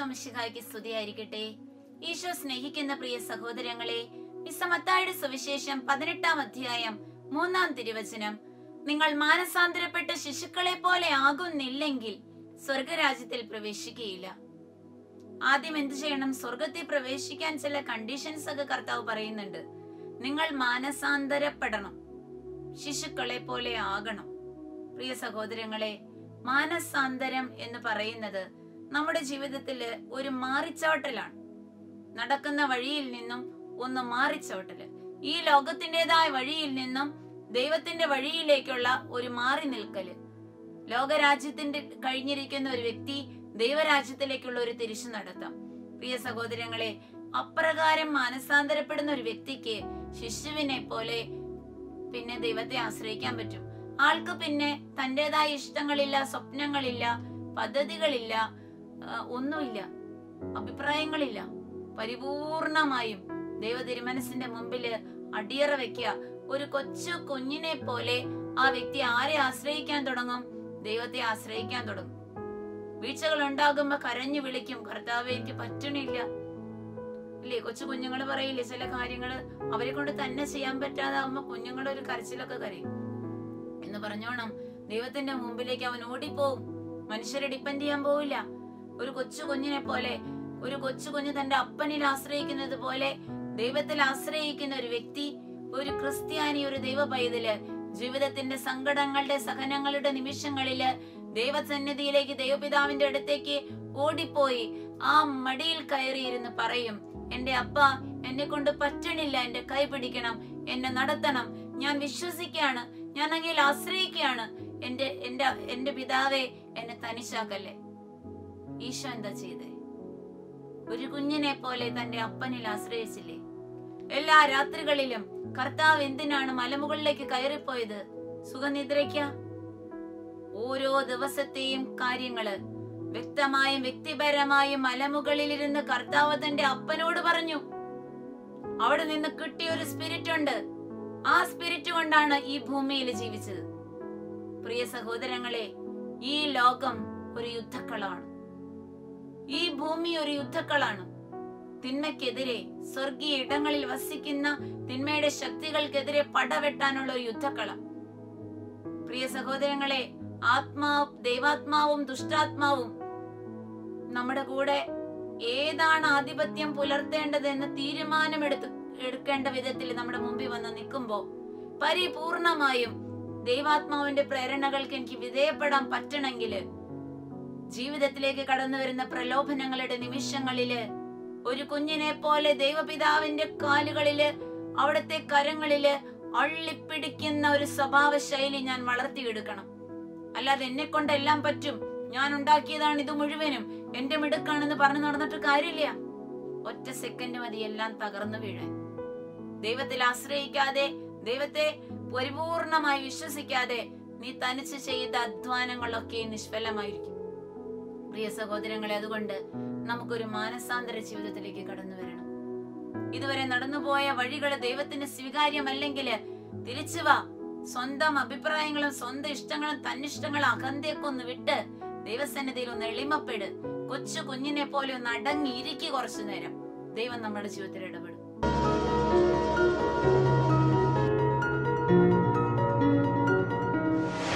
ഈശോ മിശിഹായ്ക്ക് സ്തുതിയായിരിക്കട്ടെ ഈശോ സ്നേഹിക്കുന്ന പ്രിയ സഹോദരങ്ങളെ വിസമത്തായുടെ സുവിശേഷം പതിനെട്ടാം അധ്യായം മൂന്നാം തിരുവചനം നിങ്ങൾ മാനസാന്തരപ്പെട്ട ശിശുക്കളെ പോലെ ആകുന്നില്ലെങ്കിൽ സ്വർഗരാജ്യത്തിൽ പ്രവേശിക്കുകയില്ല ആദ്യം എന്ത് ചെയ്യണം സ്വർഗത്തിൽ പ്രവേശിക്കാൻ ചില കണ്ടീഷൻസ് ഒക്കെ കർത്താവ് പറയുന്നുണ്ട് നിങ്ങൾ മാനസാന്തരപ്പെടണം ശിശുക്കളെ പോലെ ആകണം പ്രിയ സഹോദരങ്ങളെ മാനസാന്തരം എന്ന് പറയുന്നത് നമ്മുടെ ജീവിതത്തിൽ ഒരു മാറിച്ചോട്ടലാണ് നടക്കുന്ന വഴിയിൽ നിന്നും ഒന്ന് മാറിച്ചോട്ടല് ഈ ലോകത്തിൻ്റെതായ വഴിയിൽ നിന്നും ദൈവത്തിന്റെ വഴിയിലേക്കുള്ള ഒരു മാറി നിൽക്കല് ലോകരാജ്യത്തിന്റെ കഴിഞ്ഞിരിക്കുന്ന ഒരു വ്യക്തി ദൈവരാജ്യത്തിലേക്കുള്ള ഒരു തിരിച്ചു നടത്താം പ്രിയ സഹോദരങ്ങളെ അപ്രകാരം മാനസാന്തരപ്പെടുന്ന ഒരു വ്യക്തിക്ക് ശിശുവിനെ പോലെ പിന്നെ ദൈവത്തെ ആശ്രയിക്കാൻ പറ്റും ആൾക്ക് പിന്നെ തന്റേതായ ഇഷ്ടങ്ങളില്ല സ്വപ്നങ്ങളില്ല പദ്ധതികളില്ല ആ, ഒന്നുമില്ല അഭിപ്രായങ്ങളില്ല പരിപൂർണമായും ദൈവ തിരുമനസിന്റെ മുമ്പില് അടിയറ വെക്കുക ഒരു കൊച്ചു കുഞ്ഞിനെ പോലെ ആ വ്യക്തി ആരെ ആശ്രയിക്കാൻ തുടങ്ങും ദൈവത്തെ ആശ്രയിക്കാൻ തുടങ്ങും വീഴ്ചകൾ ഉണ്ടാകുമ്പോ കരഞ്ഞു വിളിക്കും കർത്താവ് എനിക്ക് പറ്റണില്ല ഇല്ലേ കൊച്ചു കുഞ്ഞുങ്ങൾ പറയില്ലേ ചില കാര്യങ്ങള് അവരെ കൊണ്ട് തന്നെ ചെയ്യാൻ പറ്റാതാവുമ്പോ കുഞ്ഞുങ്ങൾ ഒരു കരച്ചിലൊക്കെ കരയും എന്ന് പറഞ്ഞോണം ദൈവത്തിന്റെ മുമ്പിലേക്ക് അവൻ ഓടിപ്പോവും മനുഷ്യരെ ഡിപ്പെൻഡ് ചെയ്യാൻ പോവില്ല ഒരു കൊച്ചു കുഞ്ഞിനെ പോലെ ഒരു കൊച്ചു കുഞ്ഞ് തന്റെ അപ്പനിൽ ആശ്രയിക്കുന്നത് പോലെ ദൈവത്തിൽ ആശ്രയിക്കുന്ന ഒരു വ്യക്തി ഒരു ക്രിസ്ത്യാനി ഒരു ദൈവ പൈതല് ജീവിതത്തിന്റെ സങ്കടങ്ങളുടെ സഹനങ്ങളുടെ നിമിഷങ്ങളില് ദൈവസന്നിധിയിലേക്ക് ദൈവപിതാവിന്റെ അടുത്തേക്ക് ഓടിപ്പോയി ആ മടിയിൽ കയറിയിരുന്ന് പറയും എന്റെ അപ്പ എന്നെ കൊണ്ട് പറ്റണില്ല എന്റെ കൈ പിടിക്കണം എന്നെ നടത്തണം ഞാൻ വിശ്വസിക്കുകയാണ് ഞാൻ അങ്ങയിൽ ആശ്രയിക്കുകയാണ് എന്റെ എന്റെ എന്റെ പിതാവെ എന്നെ തനിച്ചാക്കല്ലേ ഈശോ എന്താ ചെയ്തേ ഒരു കുഞ്ഞിനെ പോലെ തന്റെ അപ്പനിൽ ആശ്രയിച്ചില്ലേ എല്ലാ രാത്രികളിലും കർത്താവ് എന്തിനാണ് മലമുകളിലേക്ക് കയറിപ്പോയത് സുഖനിദ്രയ്ക്ക ഓരോ ദിവസത്തെയും കാര്യങ്ങള് വ്യക്തമായും വ്യക്തിപരമായും മലമുകളിലിരുന്ന് കർത്താവ് തന്റെ അപ്പനോട് പറഞ്ഞു അവിടെ നിന്ന് കിട്ടിയ ഒരു സ്പിരിറ്റ് ഉണ്ട് ആ സ്പിരിറ്റ് കൊണ്ടാണ് ഈ ഭൂമിയിൽ ജീവിച്ചത് പ്രിയ സഹോദരങ്ങളെ ഈ ലോകം ഒരു യുദ്ധക്കളാണ് ഈ ഭൂമി ഒരു യുദ്ധക്കളാണ് തിന്മയ്ക്കെതിരെ സ്വർഗീയ ഇടങ്ങളിൽ വസിക്കുന്ന തിന്മയുടെ ശക്തികൾക്കെതിരെ പടവെട്ടാനുള്ള ഒരു യുദ്ധക്കളം പ്രിയ സഹോദരങ്ങളെ ആത്മാവ് ദൈവാത്മാവും ദുഷ്ടാത്മാവും നമ്മുടെ കൂടെ ഏതാണ് ആധിപത്യം പുലർത്തേണ്ടതെന്ന് തീരുമാനമെടുത്ത് എടുക്കേണ്ട വിധത്തിൽ നമ്മുടെ മുമ്പിൽ വന്ന് നിൽക്കുമ്പോ പരിപൂർണമായും ദൈവാത്മാവിന്റെ പ്രേരണകൾക്ക് എനിക്ക് വിധേയപ്പെടാൻ പറ്റണമെങ്കില് ജീവിതത്തിലേക്ക് കടന്നു വരുന്ന പ്രലോഭനങ്ങളുടെ നിമിഷങ്ങളില് ഒരു കുഞ്ഞിനെ പോലെ ദൈവപിതാവിന്റെ കാലുകളില് അവിടുത്തെ കരങ്ങളില് അള്ളിപ്പിടിക്കുന്ന ഒരു സ്വഭാവ ശൈലി ഞാൻ വളർത്തിയെടുക്കണം അല്ലാതെ എന്നെ കൊണ്ട് എല്ലാം പറ്റും ഞാൻ ഉണ്ടാക്കിയതാണ് ഇത് മുഴുവനും എന്റെ മിടുക്കാണെന്ന് പറഞ്ഞു നടന്നിട്ട് കാര്യമില്ല ഒറ്റ സെക്കൻഡ് മതി എല്ലാം തകർന്നു വീഴാൻ ദൈവത്തിൽ ആശ്രയിക്കാതെ ദൈവത്തെ പരിപൂർണമായി വിശ്വസിക്കാതെ നീ തനിച്ച് ചെയ്ത അധ്വാനങ്ങളൊക്കെ നിഷ്ഫലമായിരിക്കും പ്രിയ സഹോദരങ്ങളെ അതുകൊണ്ട് നമുക്കൊരു മാനസാന്തര ജീവിതത്തിലേക്ക് കടന്നു വരണം ഇതുവരെ നടന്നുപോയ വഴികൾ ദൈവത്തിന് സ്വീകാര്യമല്ലെങ്കിൽ തിരിച്ചു വാ സ്വന്തം അഭിപ്രായങ്ങളും സ്വന്തം ഇഷ്ടങ്ങളും തന്നിഷ്ടങ്ങളും അകന്തയൊക്കെ ഒന്ന് വിട്ട് ദൈവസന്നിധിയിൽ ഒന്ന് എളിമപ്പെട് കൊച്ചു കുഞ്ഞിനെ പോലെ ഒന്ന് അടങ്ങിയിരിക്കി കുറച്ചു നേരം ദൈവം നമ്മുടെ ജീവിതത്തിൽ ഇടപെടും